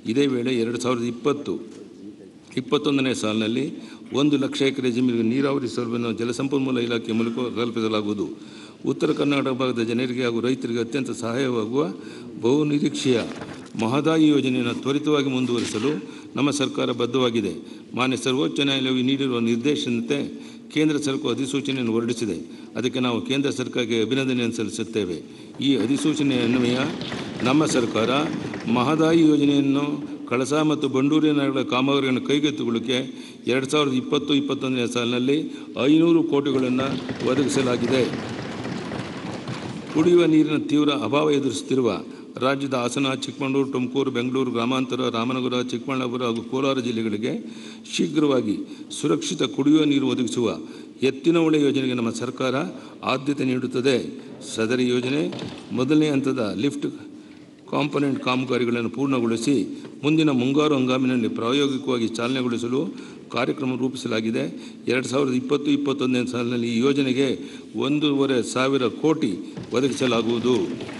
ಇದೇ ವೇಳೆ ಎರಡು ಸಾವಿರದ ಇಪ್ಪತ್ತು ಇಪ್ಪತ್ತೊಂದನೇ ಸಾಲಿನಲ್ಲಿ ಒಂದು ಲಕ್ಷ ಎಕರೆ ಜಮೀನಿಗೆ ನೀರಾವರಿ ಸೌಲಭ್ಯವನ್ನು ಜಲಸಂಪನ್ಮೂಲ ಇಲಾಖೆ ಮೂಲಕ ಕಲ್ಪಿಸಲಾಗುವುದು ಉತ್ತರ ಕರ್ನಾಟಕ ಭಾಗದ ಜನರಿಗೆ ಹಾಗೂ ರೈತರಿಗೆ ಅತ್ಯಂತ ಸಹಾಯವಾಗುವ ಬಹುನಿರೀಕ್ಷೆಯ ಮಹದಾಯಿ ಯೋಜನೆಯನ್ನು ತ್ವರಿತವಾಗಿ ಮುಂದುವರಿಸಲು ನಮ್ಮ ಸರ್ಕಾರ ಬದ್ಧವಾಗಿದೆ ಮಾನ್ಯ ಸರ್ವೋಚ್ಚ ನ್ಯಾಯಾಲಯವು ನೀಡಿರುವ ನಿರ್ದೇಶನತೆ ಕೇಂದ್ರ ಸರ್ಕಾರ ಅಧಿಸೂಚನೆಯನ್ನು ಹೊರಡಿಸಿದೆ ಅದಕ್ಕೆ ನಾವು ಕೇಂದ್ರ ಸರ್ಕಾರಕ್ಕೆ ಅಭಿನಂದನೆಯನ್ನು ಸಲ್ಲಿಸುತ್ತೇವೆ ಈ ಅಧಿಸೂಚನೆ ಅನ್ವಯ ನಮ್ಮ ಸರ್ಕಾರ ಮಹದಾಯಿ ಯೋಜನೆಯನ್ನು ಕಳಸಾ ಮತ್ತು ಬಂಡೂರಿ ನಗರ ಕಾಮಗಾರಿಯನ್ನು ಕೈಗೆತ್ತಿಕೊಳ್ಳಕ್ಕೆ ಎರಡು ಸಾವಿರದ ಇಪ್ಪತ್ತು ಇಪ್ಪತ್ತೊಂದನೇ ಸಾಲಿನಲ್ಲಿ ಐನೂರು ಕೋಟಿಗಳನ್ನು ಒದಗಿಸಲಾಗಿದೆ ಕುಡಿಯುವ ನೀರಿನ ತೀವ್ರ ಅಭಾವ ಎದುರಿಸುತ್ತಿರುವ ರಾಜ್ಯದ ಹಾಸನ ಚಿಕ್ಕಮಗಳೂರು ತುಮಕೂರು ಬೆಂಗಳೂರು ಗ್ರಾಮಾಂತರ ರಾಮನಗರ ಚಿಕ್ಕಬಳ್ಳಾಪುರ ಹಾಗೂ ಕೋಲಾರ ಜಿಲ್ಲೆಗಳಿಗೆ ಶೀಘ್ರವಾಗಿ ಸುರಕ್ಷಿತ ಕುಡಿಯುವ ನೀರು ಒದಗಿಸುವ ಎತ್ತಿನ ಹೊಳೆ ಯೋಜನೆಗೆ ನಮ್ಮ ಸರ್ಕಾರ ಆದ್ಯತೆ ನೀಡುತ್ತದೆ ಸದರಿ ಯೋಜನೆ ಮೊದಲನೇ ಹಂತದ ಲಿಫ್ಟ್ ಕಾಂಪೊನೆಂಟ್ ಕಾಮಗಾರಿಗಳನ್ನು ಪೂರ್ಣಗೊಳಿಸಿ ಮುಂದಿನ ಮುಂಗಾರು ಹಂಗಾಮಿನಲ್ಲಿ ಪ್ರಾಯೋಗಿಕವಾಗಿ ಚಾಲನೆಗೊಳಿಸಲು ಕಾರ್ಯಕ್ರಮ ರೂಪಿಸಲಾಗಿದೆ ಎರಡು ಸಾವಿರದ ಇಪ್ಪತ್ತು ಇಪ್ಪತ್ತೊಂದನೇ ಸಾಲಿನಲ್ಲಿ ಈ ಯೋಜನೆಗೆ ಒಂದೂವರೆ ಸಾವಿರ ಕೋಟಿ ಒದಗಿಸಲಾಗುವುದು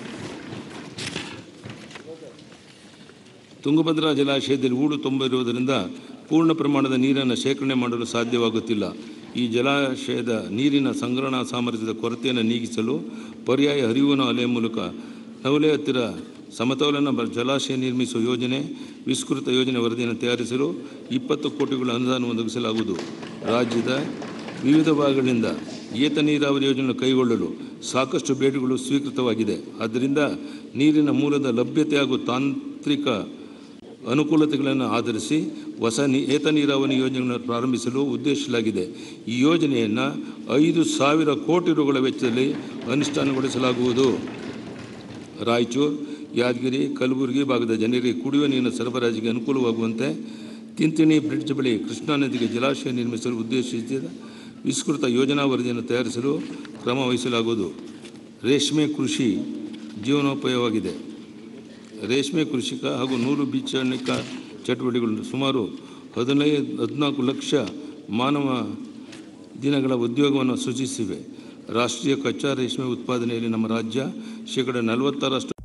ತುಂಗಭದ್ರಾ ಜಲಾಶಯದಲ್ಲಿ ಹೂಳು ತುಂಬಿರುವುದರಿಂದ ಪೂರ್ಣ ಪ್ರಮಾಣದ ನೀರನ್ನು ಶೇಖರಣೆ ಮಾಡಲು ಸಾಧ್ಯವಾಗುತ್ತಿಲ್ಲ ಈ ಜಲಾಶಯದ ನೀರಿನ ಸಂಗ್ರಹಣಾ ಸಾಮರ್ಥ್ಯದ ಕೊರತೆಯನ್ನು ನೀಗಿಸಲು ಪರ್ಯಾಯ ಹರಿವಿನ ಅಲೆ ಮೂಲಕ ನವಲೆ ಹತ್ತಿರ ಸಮತೋಲನ ಬ- ಜಲಾಶಯ ನಿರ್ಮಿಸುವ ಯೋಜನೆ ವಿಸ್ತೃತ ಯೋಜನೆ ವರದಿಯನ್ನು ತಯಾರಿಸಲು ಇಪ್ಪತ್ತು ಕೋಟಿಗಳ ಅನುದಾನ ಒದಗಿಸಲಾಗುವುದು ರಾಜ್ಯದ ವಿವಿಧ ಭಾಗಗಳಿಂದ ಏತ ನೀರಾವರಿ ಯೋಜನೆ ಕೈಗೊಳ್ಳಲು ಸಾಕಷ್ಟು ಬೇಡಿಕೆಗಳು ಸ್ವೀಕೃತವಾಗಿದೆ ಆದ್ದರಿಂದ ನೀರಿನ ಮೂಲದ ಲಭ್ಯತೆ ಹಾಗೂ ತಾಂತ್ರಿಕ ಅನುಕೂಲತೆಗಳನ್ನು ಆಧರಿಸಿ ಹೊಸ ನೀ ಏತ ನೀರಾವರಿ ಯೋಜನೆಯನ್ನು ಪ್ರಾರಂಭಿಸಲು ಉದ್ದೇಶಿಸಲಾಗಿದೆ ಈ ಯೋಜನೆಯನ್ನು ಐದು ಸಾವಿರ ಕೋಟಿ ರುಗಳ ವೆಚ್ಚದಲ್ಲಿ ಅನುಷ್ಠಾನಗೊಳಿಸಲಾಗುವುದು ರಾಯಚೂರು ಯಾದಗಿರಿ ಕಲಬುರಗಿ ಭಾಗದ ಜನರಿಗೆ ಕುಡಿಯುವ ನೀರಿನ ಸರಬರಾಜಿಗೆ ಅನುಕೂಲವಾಗುವಂತೆ ತಿಂತಿಣಿ ಬ್ರಿಡ್ಜ್ ಬಳಿ ಕೃಷ್ಣಾ ನದಿಗೆ ಜಲಾಶಯ ನಿರ್ಮಿಸಲು ಉದ್ದೇಶಿಸಿದ ವಿಸ್ತೃತ ಯೋಜನಾ ವರದಿಯನ್ನು ತಯಾರಿಸಲು ಕ್ರಮ ವಹಿಸಲಾಗುವುದು ರೇಷ್ಮೆ ಕೃಷಿ ಜೀವನೋಪಾಯವಾಗಿದೆ ರೇಷ್ಮೆ ಕೃಷಿಕ ಹಾಗೂ ನೂಲು ಬೀಜಾಣಿಕ ಚಟುವಟಿಕೆಗಳು ಸುಮಾರು ಹದಿನೈದು ಹದಿನಾಲ್ಕು ಲಕ್ಷ ಮಾನವ ದಿನಗಳ ಉದ್ಯೋಗವನ್ನು ಸೃಜಿಸಿವೆ ರಾಷ್ಟ್ರೀಯ ಕಚ್ಚಾ ರೇಷ್ಮೆ ಉತ್ಪಾದನೆಯಲ್ಲಿ ನಮ್ಮ ರಾಜ್ಯ ಶೇಕಡ ನಲವತ್ತರಷ್ಟು